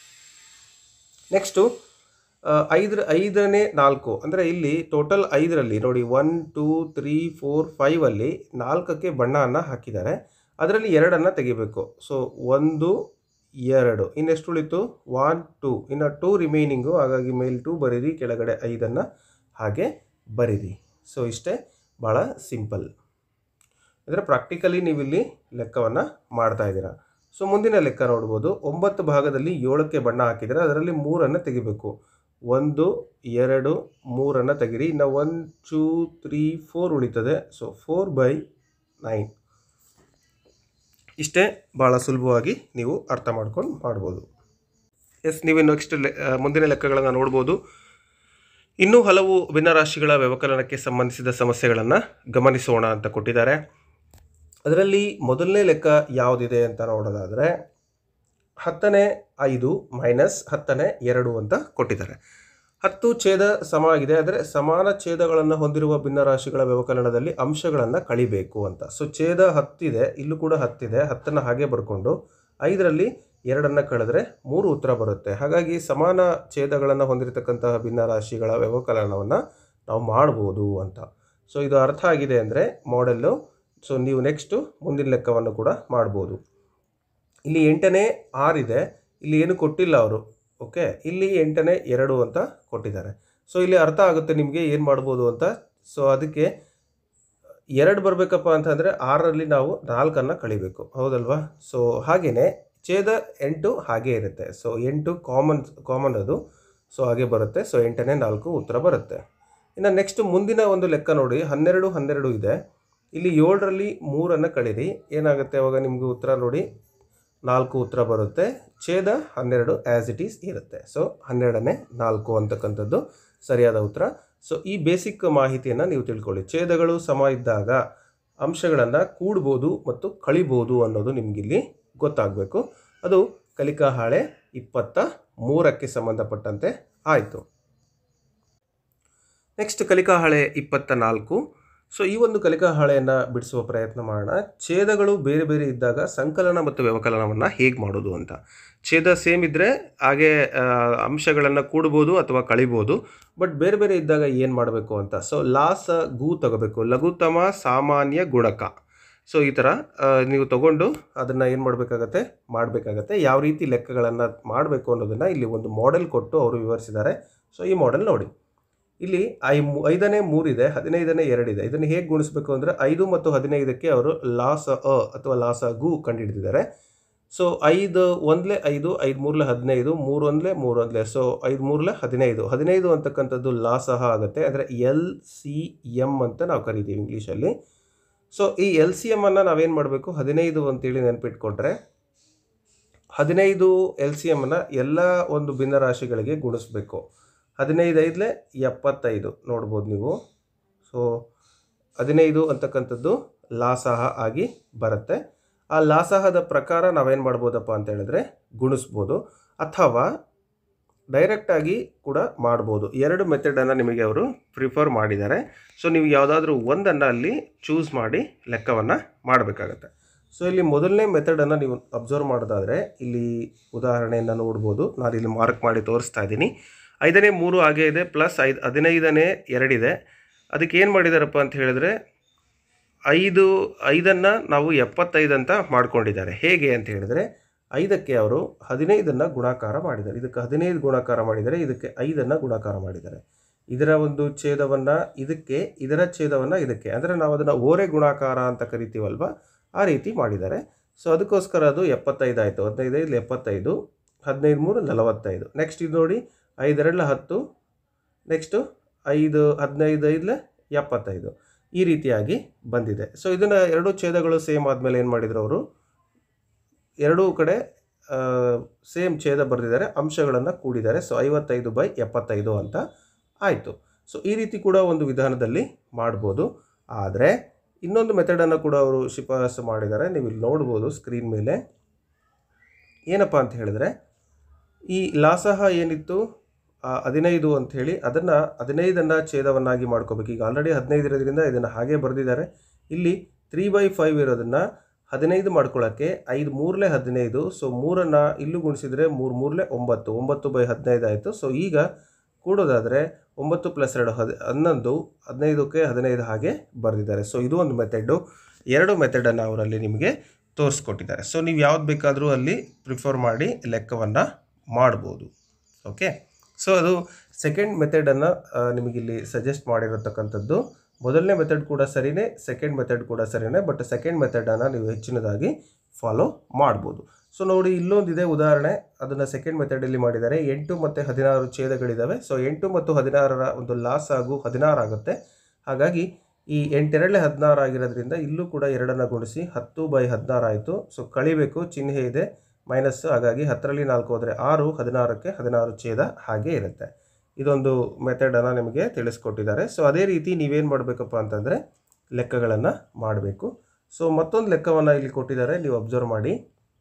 ನೆಕ್ಸ್ಟು ಐದರ ಐದನೇ ನಾಲ್ಕು ಅಂದರೆ ಇಲ್ಲಿ ಟೋಟಲ್ ಐದರಲ್ಲಿ ನೋಡಿ ಒನ್ ಟೂ ತ್ರೀ ಫೋರ್ ಫೈವಲ್ಲಿ ನಾಲ್ಕಕ್ಕೆ ಬಣ್ಣವನ್ನು ಹಾಕಿದ್ದಾರೆ ಅದರಲ್ಲಿ ಎರಡನ್ನು ತೆಗಿಬೇಕು ಸೊ ಒಂದು ಎರಡು ಇನ್ನೆಷ್ಟು ಉಳಿತು ಒನ್ ಟೂ ಇನ್ನು ಟೂ ರಿಮೈನಿಂಗು ಹಾಗಾಗಿ ಮೇಲ್ ಟೂ ಬರೀರಿ ಕೆಳಗಡೆ ಐದನ್ನು ಹಾಗೆ ಬರೀರಿ ಸೊ ಇಷ್ಟೇ ಭಾಳ ಸಿಂಪಲ್ ಅಂದರೆ ಪ್ರಾಕ್ಟಿಕಲಿ ನೀವಿಲ್ಲಿ ಲೆಕ್ಕವನ್ನು ಮಾಡ್ತಾ ಇದ್ದೀರಾ ಸೊ ಮುಂದಿನ ಲೆಕ್ಕ ನೋಡ್ಬೋದು ಒಂಬತ್ತು ಭಾಗದಲ್ಲಿ ಏಳಕ್ಕೆ ಬಣ್ಣ ಹಾಕಿದರೆ ಅದರಲ್ಲಿ ಮೂರನ್ನು ತೆಗಿಬೇಕು ಒಂದು ಎರಡು ಮೂರನ್ನು ತೆಗಿರಿ ಇನ್ನು ಒನ್ ಟೂ ತ್ರೀ ಫೋರ್ ಉಳಿತದೆ ಸೊ ಫೋರ್ ಬೈ ನೈನ್ ಇಷ್ಟೇ ಭಾಳ ಸುಲಭವಾಗಿ ನೀವು ಅರ್ಥ ಮಾಡ್ಕೊಂಡು ಮಾಡ್ಬೋದು ಎಸ್ ನೀವು ನೆಕ್ಸ್ಟ್ ಲೆ ಆ, ಮುಂದಿನ ಲೆಕ್ಕಗಳನ್ನು ನೋಡ್ಬೋದು ಇನ್ನೂ ಹಲವು ಭಿನ್ನರಾಶಿಗಳ ವ್ಯವಕಲನಕ್ಕೆ ಸಂಬಂಧಿಸಿದ ಸಮಸ್ಯೆಗಳನ್ನು ಗಮನಿಸೋಣ ಅಂತ ಕೊಟ್ಟಿದ್ದಾರೆ ಅದರಲ್ಲಿ ಮೊದಲನೇ ಲೆಕ್ಕ ಯಾವುದಿದೆ ಅಂತ ನೋಡೋದಾದರೆ ಹತ್ತನೇ ಐದು ಮೈನಸ್ ಹತ್ತನೇ ಎರಡು ಅಂತ ಕೊಟ್ಟಿದ್ದಾರೆ ಹತ್ತು ಛೇದ ಸಮ ಆಗಿದೆ ಆದರೆ ಸಮಾನ ಛೇದಗಳನ್ನು ಹೊಂದಿರುವ ಭಿನ್ನರಾಶಿಗಳ ವ್ಯವಕಲನದಲ್ಲಿ ಅಂಶಗಳನ್ನು ಕಳಿಬೇಕು ಅಂತ ಸೊ ಛೇದ ಹತ್ತಿದೆ ಇಲ್ಲೂ ಕೂಡ ಹತ್ತಿದೆ ಹತ್ತನ್ನು ಹಾಗೆ ಬರ್ಕೊಂಡು ಐದರಲ್ಲಿ ಎರಡನ್ನು ಕಳೆದ್ರೆ ಮೂರು ಉತ್ತರ ಬರುತ್ತೆ ಹಾಗಾಗಿ ಸಮಾನ ಛೇದಗಳನ್ನು ಹೊಂದಿರತಕ್ಕಂತಹ ಭಿನ್ನರಾಶಿಗಳ ವ್ಯವಕಲನವನ್ನು ನಾವು ಮಾಡ್ಬೋದು ಅಂತ ಸೊ ಇದು ಅರ್ಥ ಆಗಿದೆ ಅಂದರೆ ಮಾಡೆಲ್ಲು ಸೊ ನೀವು ನೆಕ್ಸ್ಟು ಮುಂದಿನ ಲೆಕ್ಕವನ್ನು ಕೂಡ ಮಾಡ್ಬೋದು ಇಲ್ಲಿ ಎಂಟನೇ ಆರಿದೆ ಇಲ್ಲಿ ಏನು ಕೊಟ್ಟಿಲ್ಲ ಅವರು ಓಕೆ ಇಲ್ಲಿ ಎಂಟನೇ ಎರಡು ಅಂತ ಕೊಟ್ಟಿದ್ದಾರೆ ಸೊ ಇಲ್ಲಿ ಅರ್ಥ ಆಗುತ್ತೆ ನಿಮಗೆ ಏನು ಮಾಡ್ಬೋದು ಅಂತ ಸೊ ಅದಕ್ಕೆ ಎರಡು ಬರಬೇಕಪ್ಪ ಅಂತಂದರೆ ಆರರಲ್ಲಿ ನಾವು ನಾಲ್ಕನ್ನು ಕಳಿಬೇಕು ಹೌದಲ್ವಾ ಸೊ ಹಾಗೆಯೇ ಛೇದ ಎಂಟು ಹಾಗೇ ಇರುತ್ತೆ ಸೊ ಎಂಟು ಕಾಮನ್ ಕಾಮನ್ ಅದು ಸೊ ಹಾಗೆ ಬರುತ್ತೆ ಸೊ ಎಂಟನೇ ನಾಲ್ಕು ಉತ್ತರ ಬರುತ್ತೆ ಇನ್ನು ನೆಕ್ಸ್ಟ್ ಮುಂದಿನ ಒಂದು ಲೆಕ್ಕ ನೋಡಿ ಹನ್ನೆರಡು ಹನ್ನೆರಡು ಇದೆ ಇಲ್ಲಿ ಏಳರಲ್ಲಿ ಮೂರನ್ನು ಕಳೀರಿ ಏನಾಗುತ್ತೆ ಅವಾಗ ನಿಮಗೆ ಉತ್ತರ ನೋಡಿ ನಾಲ್ಕು ಉತ್ತರ ಬರುತ್ತೆ ಛೇದ ಹನ್ನೆರಡು ಆ್ಯಸ್ ಇಟ್ ಈಸ್ ಇರುತ್ತೆ ಸೊ ಹನ್ನೆರಡನೇ ನಾಲ್ಕು ಅಂತಕ್ಕಂಥದ್ದು ಸರಿಯಾದ ಉತ್ತರ ಸೊ ಈ ಬೇಸಿಕ್ ಮಾಹಿತಿಯನ್ನು ನೀವು ತಿಳ್ಕೊಳ್ಳಿ ಛೇದಗಳು ಸಮ ಇದ್ದಾಗ ಅಂಶಗಳನ್ನು ಕೂಡ್ಬೋದು ಮತ್ತು ಕಳಿಬೋದು ಅನ್ನೋದು ನಿಮಗಿಲ್ಲಿ ಗೊತ್ತಾಗಬೇಕು ಅದು ಕಲಿಕಾ ಹಾಳೆ ಇಪ್ಪತ್ತ ಮೂರಕ್ಕೆ ಸಂಬಂಧಪಟ್ಟಂತೆ ಆಯಿತು ನೆಕ್ಸ್ಟ್ ಕಲಿಕಾ ಹಾಳೆ ಇಪ್ಪತ್ತ ನಾಲ್ಕು ಸೊ ಈ ಒಂದು ಕಲಿಕಾ ಹಾಳೆಯನ್ನು ಬಿಡಿಸುವ ಪ್ರಯತ್ನ ಮಾಡೋಣ ಛೇದಗಳು ಬೇರೆ ಬೇರೆ ಇದ್ದಾಗ ಸಂಕಲನ ಮತ್ತು ವ್ಯವಕಲನವನ್ನು ಹೇಗೆ ಮಾಡೋದು ಅಂತ ಛೇದ ಸೇಮ್ ಇದ್ದರೆ ಹಾಗೆ ಅಂಶಗಳನ್ನು ಕೂಡ್ಬೋದು ಅಥವಾ ಕಳಿಬೋದು ಬಟ್ ಬೇರೆ ಬೇರೆ ಇದ್ದಾಗ ಏನು ಮಾಡಬೇಕು ಅಂತ ಸೊ ಲಾಸ ಗು ತಗೋಬೇಕು ಲಘುತಮ ಸಾಮಾನ್ಯ ಗುಣಕ ಸೊ ಈ ಥರ ಆ, ನೀವು ತಗೊಂಡು ಅದನ್ನು ಏನು ಮಾಡಬೇಕಾಗತ್ತೆ ಮಾಡಬೇಕಾಗತ್ತೆ ಯಾವ ರೀತಿ ಲೆಕ್ಕಗಳನ್ನು ಮಾಡಬೇಕು ಅನ್ನೋದನ್ನು ಇಲ್ಲಿ ಒಂದು ಮಾಡೆಲ್ ಕೊಟ್ಟು ಅವರು ವಿವರಿಸಿದ್ದಾರೆ ಸೊ ಈ ಮಾಡೆಲ್ ನೋಡಿ ಇಲ್ಲಿ ಐ ಮೂ- ಐದನೇ ಮೂರಿದೆ ಹದಿನೈದನೇ ಎರಡಿದೆ ಇದನ್ನು ಹೇಗೆ ಗುಣಿಸಬೇಕು ಅಂದರೆ ಐದು ಮತ್ತು ಹದಿನೈದಕ್ಕೆ ಅವರು ಲಾಸ ಅ ಅಥವಾ ಲಾಸ ಗು ಕಂಡುಹಿಡಿದಿದ್ದಾರೆ ಸೊ ಐದು ಒಂದ್ಲೆ ಐದು ಐದು ಮೂರ್ಲೆ ಹದಿನೈದು ಮೂರು ಒಂದ್ಲೆ ಮೂರು ಒಂದ್ಲೆ ಸೊ ಐದು ಮೂರ್ಲೆ ಹದಿನೈದು ಹದಿನೈದು ಅಂತಕ್ಕಂಥದ್ದು ಲಾಸಹ ಆಗುತ್ತೆ ಅಂದರೆ ಎಲ್ ಸಿ ಎಮ್ ಅಂತ ನಾವು ಕರಿತೀವಿ ಇಂಗ್ಲೀಷಲ್ಲಿ ಸೊ ಈ ಎಲ್ ಸಿ ಎಮ್ ಅನ್ನು ನಾವೇನು ಮಾಡಬೇಕು ಹದಿನೈದು ಅಂತೇಳಿ ನೆನಪಿಟ್ಕೊಂಡ್ರೆ ಹದಿನೈದು ಎಲ್ ಸಿ ಎಮ್ಮನ್ನು ಎಲ್ಲ ಒಂದು ಭಿನ್ನರಾಶಿಗಳಿಗೆ ಗುಣಿಸ್ಬೇಕು ಹದಿನೈದು ಐದಲೆ ಎಪ್ಪತ್ತೈದು ನೋಡ್ಬೋದು ನೀವು ಸೊ ಹದಿನೈದು ಅಂತಕ್ಕಂಥದ್ದು ಲಾಸಹ ಆಗಿ ಬರುತ್ತೆ ಆ ಲಾಸಹದ ಪ್ರಕಾರ ನಾವೇನು ಮಾಡ್ಬೋದಪ್ಪ ಅಂತ ಹೇಳಿದ್ರೆ ಗುಣಿಸ್ಬೋದು ಅಥವಾ ಡೈರೆಕ್ಟಾಗಿ ಕೂಡ ಮಾಡ್ಬೋದು ಎರಡು ಮೆಥಡನ್ನು ನಿಮಗೆ ಅವರು ಪ್ರಿಫರ್ ಮಾಡಿದ್ದಾರೆ ಸೊ ನೀವು ಯಾವುದಾದ್ರೂ ಒಂದನ್ನು ಅಲ್ಲಿ ಚೂಸ್ ಮಾಡಿ ಲೆಕ್ಕವನ್ನು ಮಾಡಬೇಕಾಗತ್ತೆ ಸೊ ಇಲ್ಲಿ ಮೊದಲನೇ ಮೆಥಡನ್ನು ನೀವು ಅಬ್ಸರ್ವ್ ಮಾಡೋದಾದರೆ ಇಲ್ಲಿ ಉದಾಹರಣೆಯನ್ನು ನೋಡ್ಬೋದು ನಾನು ಇಲ್ಲಿ ಮಾರ್ಕ್ ಮಾಡಿ ತೋರಿಸ್ತಾ ಇದ್ದೀನಿ ಐದನೇ ಮೂರು ಹಾಗೇ ಇದೆ ಪ್ಲಸ್ ಐದು ಹದಿನೈದನೇ ಎರಡಿದೆ ಅದಕ್ಕೆ ಏನು ಮಾಡಿದಾರಪ್ಪ ಅಂತ ಹೇಳಿದ್ರೆ ಐದು ಐದನ್ನು ನಾವು ಎಪ್ಪತ್ತೈದು ಅಂತ ಮಾಡ್ಕೊಂಡಿದ್ದಾರೆ ಹೇಗೆ ಅಂತ ಹೇಳಿದ್ರೆ ಐದಕ್ಕೆ ಅವರು ಹದಿನೈದನ್ನು ಗುಣಾಕಾರ ಮಾಡಿದ್ದಾರೆ ಇದಕ್ಕೆ ಹದಿನೈದು ಗುಣಾಕಾರ ಮಾಡಿದ್ದಾರೆ ಇದಕ್ಕೆ ಐದನ್ನು ಗುಣಾಕಾರ ಮಾಡಿದ್ದಾರೆ ಇದರ ಒಂದು ಛೇದವನ್ನು ಇದಕ್ಕೆ ಇದರ ಛೇದವನ್ನು ಇದಕ್ಕೆ ಅಂದರೆ ನಾವು ಅದನ್ನು ಓರೆ ಗುಣಾಕಾರ ಅಂತ ಕರಿತೀವಲ್ವ ಆ ರೀತಿ ಮಾಡಿದ್ದಾರೆ ಸೊ ಅದಕ್ಕೋಸ್ಕರ ಅದು ಎಪ್ಪತ್ತೈದು ಆಯಿತು ಹದಿನೈದು ಐದು ಎಪ್ಪತ್ತೈದು ಹದಿನೈದು ಮೂರು ನಲವತ್ತೈದು ನೆಕ್ಸ್ಟ್ ಇದು ನೋಡಿ ಐದೆರಡಲ ಹತ್ತು ನೆಕ್ಸ್ಟು ಐದು ಹದಿನೈದು ಐದಲೆ ಎಪ್ಪತ್ತೈದು ಈ ರೀತಿಯಾಗಿ ಬಂದಿದೆ ಸೊ ಇದನ್ನು ಎರಡೂ ಛೇದಗಳು ಸೇಮ್ ಆದಮೇಲೆ ಏನು ಮಾಡಿದ್ರು ಅವರು ಎರಡೂ ಕಡೆ ಸೇಮ್ ಛೇದ ಬರೆದಿದ್ದಾರೆ ಅಂಶಗಳನ್ನು ಕೂಡಿದ್ದಾರೆ ಸೊ ಐವತ್ತೈದು ಬೈ ಎಪ್ಪತ್ತೈದು ಅಂತ ಆಯಿತು ಸೊ ಈ ರೀತಿ ಕೂಡ ಒಂದು ವಿಧಾನದಲ್ಲಿ ಮಾಡ್ಬೋದು ಆದರೆ ಇನ್ನೊಂದು ಮೆಥಡನ್ನು ಕೂಡ ಅವರು ಶಿಫಾರಸು ಮಾಡಿದ್ದಾರೆ ನೀವು ಇಲ್ಲಿ ನೋಡ್ಬೋದು ಸ್ಕ್ರೀನ್ ಮೇಲೆ ಏನಪ್ಪ ಅಂತ ಹೇಳಿದ್ರೆ ಈ ಲಾಸಹ ಏನಿತ್ತು ಆ, ಹದಿನೈದು ಅಂತ ಹೇಳಿ ಅದನ್ನು ಹದಿನೈದನ್ನು ಛೇದವನ್ನಾಗಿ ಮಾಡ್ಕೋಬೇಕು ಈಗ ಆಲ್ರೆಡಿ ಹದಿನೈದು ಇರೋದ್ರಿಂದ ಇದನ್ನು ಹಾಗೆ ಬರೆದಿದ್ದಾರೆ ಇಲ್ಲಿ ತ್ರೀ ಬೈ ಫೈವ್ ಇರೋದನ್ನು ಹದಿನೈದು ಮಾಡ್ಕೊಳ್ಳೋಕ್ಕೆ ಐದು ಮೂರಲೆ ಹದಿನೈದು ಸೊ ಮೂರನ್ನು ಇಲ್ಲೂ ಗುಣಿಸಿದರೆ ಮೂರು ಮೂರಲೆ ಒಂಬತ್ತು ಒಂಬತ್ತು ಬೈ ಹದಿನೈದು ಆಯಿತು ಸೊ ಈಗ ಕೂಡೋದಾದರೆ ಒಂಬತ್ತು ಪ್ಲಸ್ ಎರಡು ಹದ್ ಹನ್ನೊಂದು ಹದಿನೈದಕ್ಕೆ ಹದಿನೈದು ಹಾಗೆ ಬರೆದಿದ್ದಾರೆ ಸೊ ಇದು ಒಂದು ಮೆಥಡು ಎರಡು ಮೆಥಡನ್ನು ಅವರಲ್ಲಿ ನಿಮಗೆ ತೋರಿಸ್ಕೊಟ್ಟಿದ್ದಾರೆ ಸೊ ನೀವು ಯಾವ್ದು ಬೇಕಾದರೂ ಅಲ್ಲಿ ಪ್ರಿಫರ್ ಮಾಡಿ ಲೆಕ್ಕವನ್ನು ಮಾಡ್ಬೋದು ಓಕೆ ಸೊ ಅದು ಸೆಕೆಂಡ್ ಮೆಥಡನ್ನು ನಿಮಗಿಲ್ಲಿ ಸಜೆಸ್ಟ್ ಮಾಡಿರತಕ್ಕಂಥದ್ದು ಮೊದಲನೇ ಮೆಥಡ್ ಕೂಡ ಸರಿನೇ ಸೆಕೆಂಡ್ ಮೆಥಡ್ ಕೂಡ ಸರಿನೇ ಬಟ್ ಸೆಕೆಂಡ್ ಮೆಥಡನ್ನು ನೀವು ಹೆಚ್ಚಿನದಾಗಿ ಫಾಲೋ ಮಾಡ್ಬೋದು ಸೊ ನೋಡಿ ಇಲ್ಲೊಂದಿದೆ ಉದಾಹರಣೆ ಅದನ್ನು ಸೆಕೆಂಡ್ ಮೆಥಡಲ್ಲಿ ಮಾಡಿದ್ದಾರೆ ಎಂಟು ಮತ್ತು ಹದಿನಾರು ಛೇದಗಳಿದ್ದಾವೆ ಸೊ ಎಂಟು ಮತ್ತು ಹದಿನಾರರ ಒಂದು ಲಾಸ್ ಆಗು ಹದಿನಾರು ಆಗುತ್ತೆ ಹಾಗಾಗಿ ಈ ಎಂಟೆರಡಲೆ ಹದಿನಾರು ಆಗಿರೋದ್ರಿಂದ ಇಲ್ಲೂ ಕೂಡ ಎರಡನ್ನು ಗುಣಿಸಿ ಹತ್ತು ಬೈ ಹದಿನಾರು ಆಯಿತು ಸೊ ಕಳಿಬೇಕು ಚಿಹ್ನೆ ಇದೆ ಮೈನಸ್ ಹಾಗಾಗಿ ಹತ್ತರಲ್ಲಿ ನಾಲ್ಕು ಹೋದರೆ ಆರು ಹದಿನಾರಕ್ಕೆ ಹದಿನಾರು ಛೇದ ಹಾಗೆ ಇರುತ್ತೆ ಇದೊಂದು ಮೆಥಡನ್ನು ನಿಮಗೆ ತಿಳಿಸ್ಕೊಟ್ಟಿದ್ದಾರೆ ಸೊ ಅದೇ ರೀತಿ ನೀವೇನು ಮಾಡಬೇಕಪ್ಪ ಅಂತಂದರೆ ಲೆಕ್ಕಗಳನ್ನು ಮಾಡಬೇಕು ಸೊ ಮತ್ತೊಂದು ಲೆಕ್ಕವನ್ನು ಇಲ್ಲಿ ಕೊಟ್ಟಿದ್ದಾರೆ ನೀವು ಅಬ್ಸರ್ವ್ ಮಾಡಿ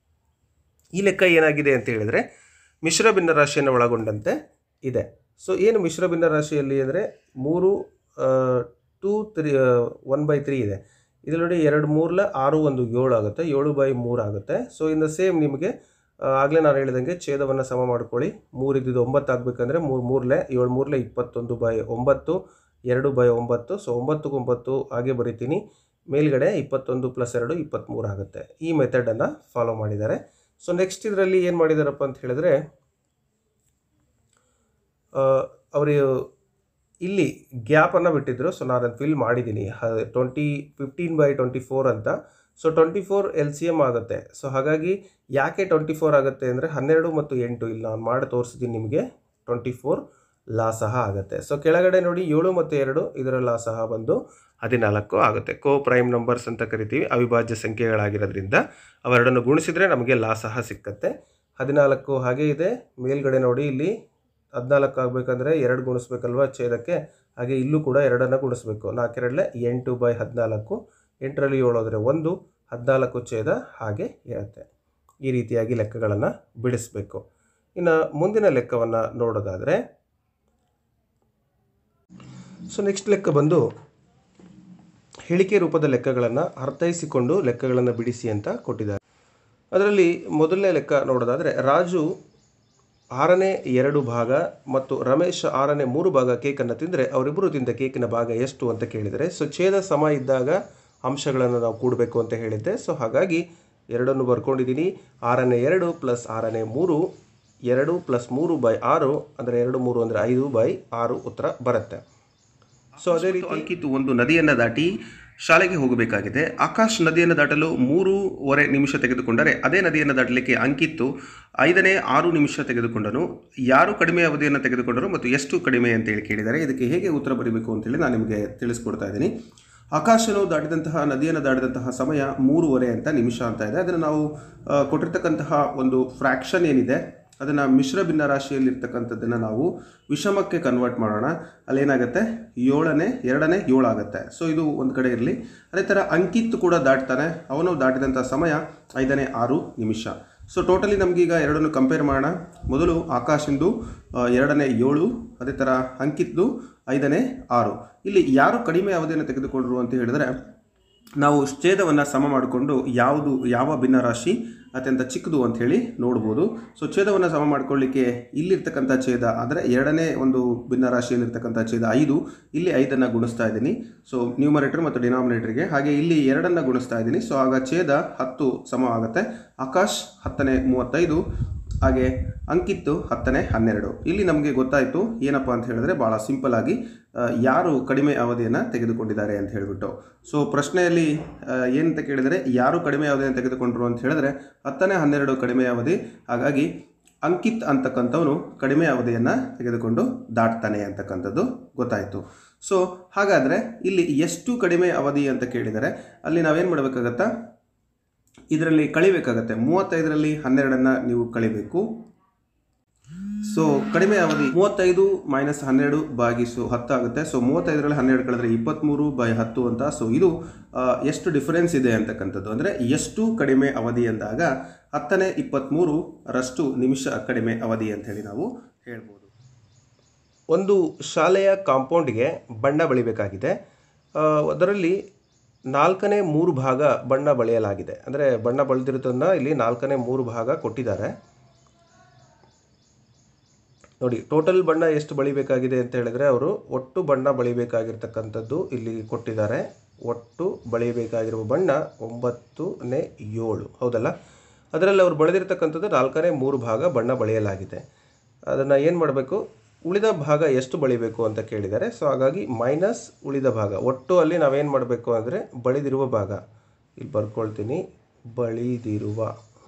ಈ ಲೆಕ್ಕ ಏನಾಗಿದೆ ಅಂತ ಹೇಳಿದರೆ ಮಿಶ್ರ ಭಿನ್ನರಾಶಿಯನ್ನು ಒಳಗೊಂಡಂತೆ ಇದೆ ಸೊ ಏನು ಮಿಶ್ರ ಭಿನ್ನರಾಶಿಯಲ್ಲಿ ಅಂದರೆ ಮೂರು two three one by three ಇದೆ ಇದು ನೋಡಿ ಎರಡು ಮೂರಲ ಆರು ಒಂದು ಏಳು ಆಗುತ್ತೆ ಏಳು ಬೈ ಮೂರು ಆಗುತ್ತೆ ಸೊ ಇನ್ನು ಸೇಮ್ ನಿಮಗೆ ಆಗಲೇ ನಾನು ಹೇಳಿದಂಗೆ ಛೇದವನ್ನು ಸಮ ಮಾಡ್ಕೊಳ್ಳಿ ಮೂರು ಇದ್ದಿದ್ದು ಒಂಬತ್ತು ಆಗಬೇಕಂದ್ರೆ ಮೂರು ಮೂರಲೆ ಏಳು ಮೂರಲೆ ಇಪ್ಪತ್ತೊಂದು ಬೈ ಒಂಬತ್ತು ಎರಡು ಬೈ ಒಂಬತ್ತು ಸೊ ಒಂಬತ್ತು ಒಂಬತ್ತು ಹಾಗೆ ಬರಿತೀನಿ ಮೇಲ್ಗಡೆ ಇಪ್ಪತ್ತೊಂದು ಪ್ಲಸ್ ಎರಡು ಇಪ್ಪತ್ತ್ಮೂರು ಆಗುತ್ತೆ ಈ ಮೆಥಡನ್ನು ಫಾಲೋ ಮಾಡಿದ್ದಾರೆ ಸೊ ನೆಕ್ಸ್ಟ್ ಇದರಲ್ಲಿ ಏನು ಮಾಡಿದಾರಪ್ಪ ಅಂತ ಹೇಳಿದ್ರೆ ಅವರು ಇಲ್ಲಿ ಗ್ಯಾಪನ್ನು ಬಿಟ್ಟಿದ್ರು ಸೊ ನಾನು ಅದನ್ನು ಫಿಲ್ ಮಾಡಿದ್ದೀನಿ twenty fifteen by twenty four ಅಂತ so twenty four L C M ಆಗುತ್ತೆ ಸೊ ಹಾಗಾಗಿ ಯಾಕೆ ಟ್ವೆಂಟಿ ಫೋರ್ ಆಗುತ್ತೆ ಅಂದರೆ ಹನ್ನೆರಡು ಮತ್ತು ಎಂಟು ಇಲ್ಲಿ ನಾನು ಮಾಡಿ ತೋರಿಸಿದ್ದೀನಿ ನಿಮಗೆ ಟ್ವೆಂಟಿ ಫೋರ್ ಲಾಸಹ ಆಗುತ್ತೆ ಸೊ ಕೆಳಗಡೆ ನೋಡಿ ಏಳು ಮತ್ತು ಎರಡು ಇದರ ಲಾಸಹ ಬಂದು ಹದಿನಾಲ್ಕು ಆಗುತ್ತೆ ಕೋ ಪ್ರೈಮ್ ನಂಬರ್ಸ್ ಅಂತ ಕರಿತೀವಿ ಅವಿಭಾಜ್ಯ ಸಂಖ್ಯೆಗಳಾಗಿರೋದ್ರಿಂದ ಅವೆರಡನ್ನು ಗುಣಿಸಿದರೆ ನಮಗೆ ಲಾಸಹ ಸಿಕ್ಕತ್ತೆ ಹದಿನಾಲ್ಕು ಹಾಗೆ ಇದೆ ಮೇಲ್ಗಡೆ ನೋಡಿ ಇಲ್ಲಿ ಹದಿನಾಲ್ಕು ಆಗಬೇಕಂದ್ರೆ ಎರಡು ಗುಣಿಸ್ಬೇಕಲ್ವ ಛೇದಕ್ಕೆ ಹಾಗೆ ಇಲ್ಲೂ ಕೂಡ ಎರಡನ್ನು ಗುಣಿಸ್ಬೇಕು ನಾಲ್ಕೆರಡಲೆ ಎಂಟು ಬೈ ಹದಿನಾಲ್ಕು ಎಂಟರಲ್ಲಿ ಏಳು ಹೋದರೆ ಒಂದು ಹದಿನಾಲ್ಕು ಛೇದ ಹಾಗೆ ಇರುತ್ತೆ ಈ ರೀತಿಯಾಗಿ ಲೆಕ್ಕಗಳನ್ನು ಬಿಡಿಸಬೇಕು ಇನ್ನು ಮುಂದಿನ ಲೆಕ್ಕವನ್ನು ನೋಡೋದಾದರೆ ಸೊ ನೆಕ್ಸ್ಟ್ ಲೆಕ್ಕ ಬಂದು ಹೇಳಿಕೆ ರೂಪದ ಲೆಕ್ಕಗಳನ್ನು ಅರ್ಥೈಸಿಕೊಂಡು ಲೆಕ್ಕಗಳನ್ನು ಬಿಡಿಸಿ ಅಂತ ಕೊಟ್ಟಿದ್ದಾರೆ ಅದರಲ್ಲಿ ಮೊದಲನೇ ಲೆಕ್ಕ ನೋಡೋದಾದರೆ ರಾಜು ಆರನೇ ಎರಡು ಭಾಗ ಮತ್ತು ರಮೇಶ್ ಆರನೇ ಮೂರು ಭಾಗ ಕೇಕನ್ನು ತಿಂದರೆ ಅವರಿಬ್ಬರು ತಿಂದ ಕೇಕಿನ ಭಾಗ ಎಷ್ಟು ಅಂತ ಕೇಳಿದರೆ ಸೊ ಛೇದ ಸಮ ಇದ್ದಾಗ ಅಂಶಗಳನ್ನು ನಾವು ಕೂಡಬೇಕು ಅಂತ ಹೇಳಿದ್ದೆ ಸೊ ಹಾಗಾಗಿ ಎರಡನ್ನು ಬರ್ಕೊಂಡಿದ್ದೀನಿ ಆರನೇ ಎರಡು ಪ್ಲಸ್ ಆರನೇ ಮೂರು ಎರಡು ಪ್ಲಸ್ ಮೂರು ಬೈ ಆರು ಅಂದರೆ ಎರಡು ಮೂರು ಅಂದರೆ ಐದು ಬೈ ಆರು ಉತ್ತರ ಬರುತ್ತೆ ಸೊ ಅದೇ ರೀತಿ ಅಂಕಿತ್ ಒಂದು ನದಿಯನ್ನು ದಾಟಿ ಶಾಲೆಗೆ ಹೋಗಬೇಕಾಗಿದೆ ಆಕಾಶ್ ನದಿಯನ್ನು ದಾಟಲು ಮೂರುವರೆ ನಿಮಿಷ ತೆಗೆದುಕೊಂಡರೆ ಅದೇ ನದಿಯನ್ನು ದಾಟಲಿಕ್ಕೆ ಅಂಕಿತ್ತು ಐದನೇ ಆರು ನಿಮಿಷ ತೆಗೆದುಕೊಂಡನು ಯಾರು ಕಡಿಮೆ ಅವಧಿಯನ್ನು ತೆಗೆದುಕೊಂಡರು ಮತ್ತು ಎಷ್ಟು ಕಡಿಮೆ ಅಂತೇಳಿ ಕೇಳಿದ್ದಾರೆ ಇದಕ್ಕೆ ಹೇಗೆ ಉತ್ತರ ಬರೀಬೇಕು ಅಂತೇಳಿ ನಾನು ನಿಮಗೆ ತಿಳಿಸ್ಕೊಡ್ತಾ ಇದ್ದೀನಿ ಆಕಾಶನು ದಾಟಿದಂತಹ ನದಿಯನ್ನು ದಾಟಿದಂತಹ ಸಮಯ ಮೂರುವರೆ ಅಂತ ನಿಮಿಷ ಅಂತ ಇದೆ ಅದನ್ನು ನಾವು ಆ, ಕೊಟ್ಟಿರ್ತಕ್ಕಂತಹ ಒಂದು ಫ್ರ್ಯಾಕ್ಷನ್ ಏನಿದೆ ಅದನ್ನು ಮಿಶ್ರ ಭಿನ್ನ ರಾಶಿಯಲ್ಲಿರ್ತಕ್ಕಂಥದ್ದನ್ನು ನಾವು ವಿಷಮಕ್ಕೆ ಕನ್ವರ್ಟ್ ಮಾಡೋಣ ಅಲ್ಲೇನಾಗುತ್ತೆ ಏಳನೇ ಎರಡನೇ ಏಳು ಆಗುತ್ತೆ ಸೊ ಇದು ಒಂದು ಕಡೆ ಇರಲಿ ಅದೇ ಥರ ಅಂಕಿತ್ ಕೂಡ ದಾಟ್ತಾನೆ ಅವನು ದಾಟಿದಂಥ ಸಮಯ ಐದನೇ ಆರು ನಿಮಿಷ ಸೊ ಟೋಟಲಿ ನಮಗೀಗ ಎರಡನ್ನು ಕಂಪೇರ್ ಮಾಡೋಣ ಮೊದಲು ಆಕಾಶಿಂದು ಆ, ಎರಡನೇ ಏಳು ಅದೇ ಥರ ಅಂಕಿತ್ದು ಐದನೇ ಆರು ಇಲ್ಲಿ ಯಾರು ಕಡಿಮೆ ಅವಧಿಯನ್ನು ತೆಗೆದುಕೊಂಡ್ರು ಅಂತ ಹೇಳಿದ್ರೆ ನಾವು ಛೇದವನ್ನು ಸಮ ಮಾಡಿಕೊಂಡು ಯಾವುದು ಯಾವ ಭಿನ್ನರಾಶಿ ಅತ್ಯಂತ ಚಿಕ್ಕದು ಅಂತ ಹೇಳಿ ನೋಡ್ಬೋದು ಸೊ ಛೇದವನ್ನು ಸಮ ಮಾಡ್ಕೊಳ್ಳಿಕ್ಕೆ ಇಲ್ಲಿರ್ತಕ್ಕಂಥ ಛೇದ ಅಂದರೆ ಎರಡನೇ ಒಂದು ಭಿನ್ನರಾಶಿಯಲ್ಲಿರ್ತಕ್ಕಂಥ ಛೇದ ಐದು ಇಲ್ಲಿ ಐದನ್ನು ಗುಣಿಸ್ತಾ ಇದ್ದೀನಿ ಸೊ ನ್ಯೂಮರೇಟರ್ ಮತ್ತು ಡಿನಾಮಿನೇಟರ್ಗೆ ಹಾಗೆ ಇಲ್ಲಿ ಎರಡನ್ನು ಗುಣಿಸ್ತಾ ಇದ್ದೀನಿ ಸೊ ಆಗ ಛೇದ ಹತ್ತು ಸಮ ಆಗುತ್ತೆ ಆಕಾಶ್ ಹತ್ತನೇ ಮೂವತ್ತೈದು ಹಾಗೆ ಅಂಕಿತ್ತು ಹತ್ತನೇ ಹನ್ನೆರಡು ಇಲ್ಲಿ ನಮಗೆ ಗೊತ್ತಾಯಿತು ಏನಪ್ಪ ಅಂತ ಹೇಳಿದ್ರೆ ಭಾಳ ಸಿಂಪಲ್ ಆಗಿ ಆ, ಯಾರು ಕಡಿಮೆ ಅವಧಿಯನ್ನು ತೆಗೆದುಕೊಂಡಿದ್ದಾರೆ ಅಂತ ಹೇಳಿಬಿಟ್ಟು ಸೊ ಪ್ರಶ್ನೆಯಲ್ಲಿ ಆ, ಏನಂತ ಕೇಳಿದರೆ ಯಾರು ಕಡಿಮೆ ಅವಧಿಯನ್ನು ತೆಗೆದುಕೊಂಡ್ರು ಅಂತ ಹೇಳಿದ್ರೆ ಹತ್ತನೇ ಹನ್ನೆರಡು ಕಡಿಮೆ ಅವಧಿ ಹಾಗಾಗಿ ಅಂಕಿತ್ ಅಂತಕ್ಕಂಥವನು ಕಡಿಮೆ ಅವಧಿಯನ್ನು ತೆಗೆದುಕೊಂಡು ದಾಟ್ತಾನೆ ಅಂತಕ್ಕಂಥದ್ದು ಗೊತ್ತಾಯಿತು ಸೊ ಹಾಗಾದರೆ ಇಲ್ಲಿ ಎಷ್ಟು ಕಡಿಮೆ ಅವಧಿ ಅಂತ ಕೇಳಿದರೆ ಅಲ್ಲಿ ನಾವೇನು ಮಾಡಬೇಕಾಗತ್ತಾ ಇದರಲ್ಲಿ ಕಳಿಬೇಕಾಗತ್ತೆ ಮೂವತ್ತೈದರಲ್ಲಿ ಹನ್ನೆರಡನ್ನು ನೀವು ಕಳಿಬೇಕು ಸೊ ಕಡಿಮೆ ಅವಧಿ ಮೂವತ್ತೈದು ಮೈನಸ್ ಹನ್ನೆರಡು ಬಾಗಿಸು ಹತ್ತು ಆಗುತ್ತೆ ಸೊ ಮೂವತ್ತೈದರಲ್ಲಿ ಹನ್ನೆರಡು ಕಳೆದ್ರೆ ಇಪ್ಪತ್ತ್ಮೂರು ಬೈ ಹತ್ತು ಅಂತ ಸೊ ಇದು ಆ, ಎಷ್ಟು ಡಿಫರೆನ್ಸ್ ಇದೆ ಅಂತಕ್ಕಂಥದ್ದು ಅಂದರೆ ಎಷ್ಟು ಕಡಿಮೆ ಅವಧಿ ಅಂದಾಗ ಹತ್ತನೇ ಇಪ್ಪತ್ತ್ಮೂರು ರಷ್ಟು ನಿಮಿಷ ಕಡಿಮೆ ಅವಧಿ ಅಂತ ಹೇಳಿ ನಾವು ಹೇಳ್ಬೋದು ಒಂದು ಶಾಲೆಯ ಕಾಂಪೌಂಡ್ಗೆ ಬಣ್ಣ ಬಳಿಬೇಕಾಗಿದೆ ಆ, ಅದರಲ್ಲಿ ನಾಲ್ಕನೇ ಮೂರು ಭಾಗ ಬಣ್ಣ ಬಳಿಯಲಾಗಿದೆ ಅಂದರೆ ಬಣ್ಣ ಬಳಿದಿರೋದನ್ನು ಇಲ್ಲಿ ನಾಲ್ಕನೇ ಮೂರು ಭಾಗ ಕೊಟ್ಟಿದ್ದಾರೆ ನೋಡಿ ಟೋಟಲ್ ಬಣ್ಣ ಎಷ್ಟು ಬಳಿಬೇಕಾಗಿದೆ ಅಂತ ಹೇಳಿದ್ರೆ ಅವರು ಒಟ್ಟು ಬಣ್ಣ ಬಳಿಬೇಕಾಗಿರ್ತಕ್ಕಂಥದ್ದು ಇಲ್ಲಿ ಕೊಟ್ಟಿದ್ದಾರೆ ಒಟ್ಟು ಬಳಿಬೇಕಾಗಿರುವ ಬಣ್ಣ ಒಂಬತ್ತನೇ ಏಳು ಹೌದಲ್ಲ ಅದರಲ್ಲಿ ಅವರು ಬಳೆದಿರ್ತಕ್ಕಂಥದ್ದು ನಾಲ್ಕನೇ ಮೂರು ಭಾಗ ಬಣ್ಣ ಬಳಿಯಲಾಗಿದೆ ಅದನ್ನು ಏನು ಮಾಡಬೇಕು ಉಳಿದ ಭಾಗ ಎಷ್ಟು ಬಳಿಬೇಕು ಅಂತ ಕೇಳಿದ್ದಾರೆ ಸೊ ಹಾಗಾಗಿ ಮೈನಸ್ ಉಳಿದ ಭಾಗ ಒಟ್ಟು ಅಲ್ಲಿ ನಾವೇನು ಮಾಡಬೇಕು ಅಂದರೆ ಬಳಿದಿರುವ ಭಾಗ ಇಲ್ಲಿ ಬರ್ಕೊಳ್ತೀನಿ ಬಳಿದಿರುವ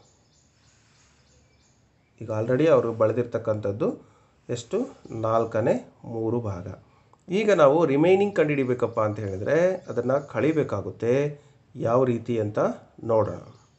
ಈಗ ಆಲ್ರೆಡಿ ಅವರು ಬಳದಿರ್ತಕ್ಕಂಥದ್ದು ಎಷ್ಟು ನಾಲ್ಕನೇ ಮೂರು ಭಾಗ ಈಗ ನಾವು ರಿಮೈನಿಂಗ್ ಕಂಡುಹಿಡಿಬೇಕಪ್ಪ ಅಂತ ಹೇಳಿದರೆ ಅದನ್ನು ಕಳಿಬೇಕಾಗುತ್ತೆ ಯಾವ ರೀತಿ ಅಂತ ನೋಡೋಣ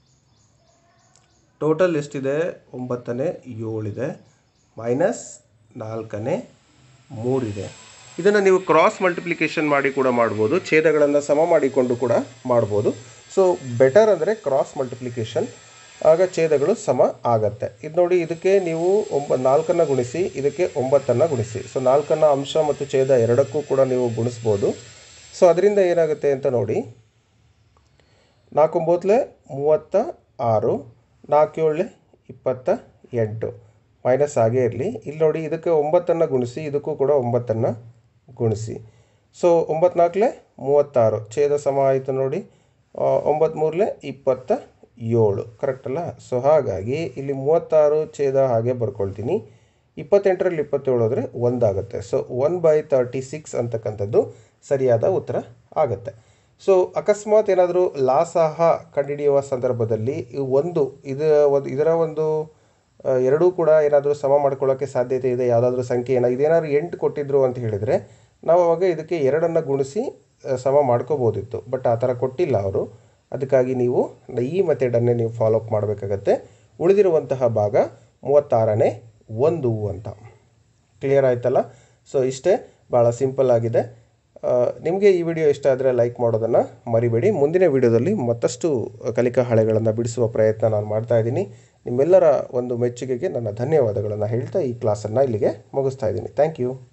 ಟೋಟಲ್ ಎಷ್ಟಿದೆ ಒಂಬತ್ತನೇ ಏಳಿದೆ ಮೈನಸ್ ನಾಲ್ಕನೇ ಮೂರಿದೆ ಇದನ್ನು ನೀವು ಕ್ರಾಸ್ ಮಲ್ಟಿಪ್ಲಿಕೇಶನ್ ಮಾಡಿ ಕೂಡ ಮಾಡ್ಬೋದು ಛೇದಗಳನ್ನು ಸಮ ಮಾಡಿಕೊಂಡು ಕೂಡ ಮಾಡ್ಬೋದು ಸೊ ಬೆಟರ್ ಅಂದರೆ ಕ್ರಾಸ್ ಮಲ್ಟಿಪ್ಲಿಕೇಶನ್ ಆಗ ಛೇದಗಳು ಸಮ ಆಗತ್ತೆ ಇದು ನೋಡಿ ಇದಕ್ಕೆ ನೀವು ಒಂಬ ನಾಲ್ಕನ್ನು ಗುಣಿಸಿ ಇದಕ್ಕೆ ಒಂಬತ್ತನ್ನು ಗುಣಿಸಿ ಸೊ ನಾಲ್ಕನ್ನು ಅಂಶ ಮತ್ತು ಛೇದ ಎರಡಕ್ಕೂ ಕೂಡ ನೀವು ಗುಣಿಸ್ಬೋದು ಸೊ ಅದರಿಂದ ಏನಾಗುತ್ತೆ ಅಂತ ನೋಡಿ ನಾಲ್ಕೊಂಬತ್ತಲೆ ಮೂವತ್ತ ಆರು ನಾಲ್ಕೇಳೆ ಇಪ್ಪತ್ತ ಎಂಟು ಮೈನಸ್ ಆಗೇ ಇರಲಿ ಇಲ್ಲಿ ನೋಡಿ ಇದಕ್ಕೆ ಒಂಬತ್ತನ್ನು ಗುಣಿಸಿ ಇದಕ್ಕೂ ಕೂಡ ಒಂಬತ್ತನ್ನು ಗುಣಿಸಿ ಸೊ ಒಂಬತ್ತು ನಾಲ್ಕಲೆ ಮೂವತ್ತಾರು ಛೇದ ಸಮ ಆಯಿತು ನೋಡಿ ಒಂಬತ್ತು ಮೂರಲೆ ಇಪ್ಪತ್ತ ಏಳು ಕರೆಕ್ಟ್ ಅಲ್ಲ ಸೊ ಹಾಗಾಗಿ ಇಲ್ಲಿ ಮೂವತ್ತಾರು ಛೇದ ಹಾಗೆ ಬರ್ಕೊಳ್ತೀನಿ ಇಪ್ಪತ್ತೆಂಟರಲ್ಲಿ ಇಪ್ಪತ್ತೇಳು ಹೋದರೆ ಒಂದಾಗುತ್ತೆ so one by thirty six ಅಂತಕ್ಕಂಥದ್ದು ಸರಿಯಾದ ಉತ್ತರ ಆಗುತ್ತೆ ಸೊ ಅಕಸ್ಮಾತ್ ಏನಾದರೂ ಲಾಸಾಹ ಕಂಡುಹಿಡಿಯುವ ಸಂದರ್ಭದಲ್ಲಿ ಈ ಒಂದು ಇದು ಒಂದು ಇದರ ಒಂದು ಆ, ಎರಡೂ ಕೂಡ ಏನಾದರೂ ಸಮ ಮಾಡ್ಕೊಳ್ಳೋಕ್ಕೆ ಸಾಧ್ಯತೆ ಇದೆ ಯಾವುದಾದ್ರೂ ಸಂಖ್ಯೆ ಏನಾದ್ರು ಇದೇನಾದ್ರು ಎಂಟು ಕೊಟ್ಟಿದ್ರು ಅಂತ ಹೇಳಿದರೆ ನಾವು ಅವಾಗ ಇದಕ್ಕೆ ಎರಡನ್ನು ಗುಣಿಸಿ ಆ, ಸಮ ಮಾಡ್ಕೋಬೋದಿತ್ತು ಬಟ್ ಆ ಥರ ಕೊಟ್ಟಿಲ್ಲ ಅವರು ಅದಕ್ಕಾಗಿ ನೀವು ಈ ಮೆಥಡನ್ನೇ ನೀವು ಫಾಲೋ ಅಪ್ ಮಾಡಬೇಕಾಗತ್ತೆ ಉಳಿದಿರುವಂತಹ ಭಾಗ ಮೂವತ್ತಾರನೇ ಒಂದು ಅಂತ ಕ್ಲಿಯರ್ ಆಯ್ತಲ್ಲ ಸೊ ಇಷ್ಟೇ ಭಾಳ ಸಿಂಪಲ್ ಆಗಿದೆ ನಿಮಗೆ ಈ ವಿಡಿಯೋ ಇಷ್ಟ ಆದರೆ ಲೈಕ್ ಮಾಡೋದನ್ನು ಮರಿಬೇಡಿ ಮುಂದಿನ ವಿಡಿಯೋದಲ್ಲಿ ಮತ್ತಷ್ಟು ಕಲಿಕಾ ಹಾಳೆಗಳನ್ನು ಬಿಡಿಸುವ ಪ್ರಯತ್ನ ನಾನು ಮಾಡ್ತಾ ಇದ್ದೀನಿ ನಿಮ್ಮೆಲ್ಲರ ಒಂದು ಮೆಚ್ಚುಗೆಗೆ ನನ್ನ ಧನ್ಯವಾದಗಳನ್ನು ಹೇಳ್ತಾ ಈ ಕ್ಲಾಸನ್ನು ಇಲ್ಲಿಗೆ ಮುಗಿಸ್ತಾ ಇದ್ದೀನಿ ಥ್ಯಾಂಕ್ ಯು